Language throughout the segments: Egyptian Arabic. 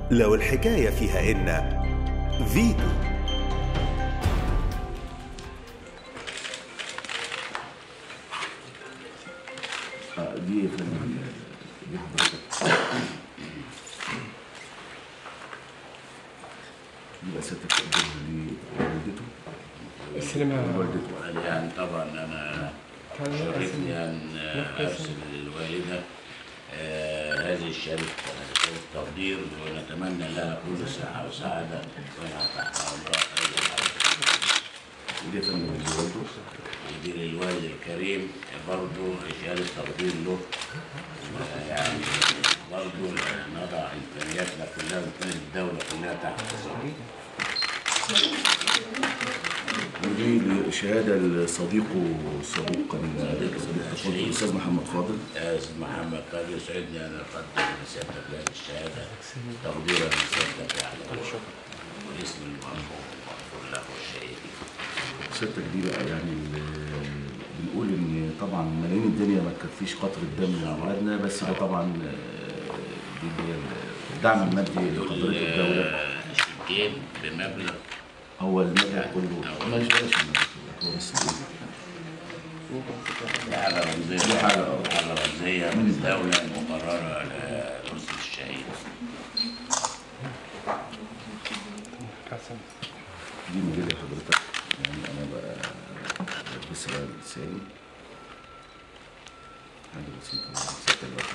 لو الحكاية فيها إن فيتو آه، دي في ال- دي حضرتك دي بقى ستة تقدم لوالدته استلمها والدته يعني طبعا انا كان شرفني ان ارسل للوالده آه، هذه الشهاده شهادة تقدير ونتمنى لها كل صحه وسعاده وانها تحت امرها اي حاجه ودي يا فندم لوالده ودي للوالد الكريم برضه شهاده تقدير له آه، يعني برضه نضع امكانياتنا كلها وامكانيات الدوله كلها تحت تصرف ودي شهادة لصديقه صديق صديق طفولته الأستاذ محمد فاضل يا استاذ محمد قال يسعدني ان اقدم لسيادتك هذه الشهاده تقديرا لسيادتك يعني باسم المرحوم المغفور له والشهيد ستك دي بقى يعني ال- بنقول ان طبعا ملايين الدنيا ما تكفيش قطر الدم لاولادنا بس ده طبعا آه، دي اللي هي الدعم المادي اللي دول قدرته الدوله آه، شيكين بمبلغ هو المبلغ كله أول. ماشي بلاش المبلغ هو بس إيه؟ دي حاجه رمزيه دي حاجة- حاجه رمزيه من الدوله المقرره لأسرة الشهيد حسن دي مجلة حضرتك يعني انا بقى بلبسها لساني حاجه بسيطه ستة الواحد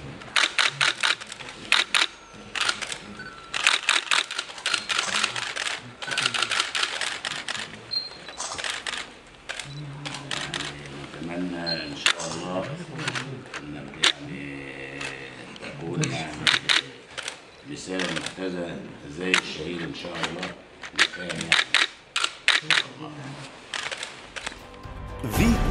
نتمنى ان شاء الله ان يعني تكون يعني مثال محتذى زي الشهيد ان شاء الله اللي كان يعني فيتو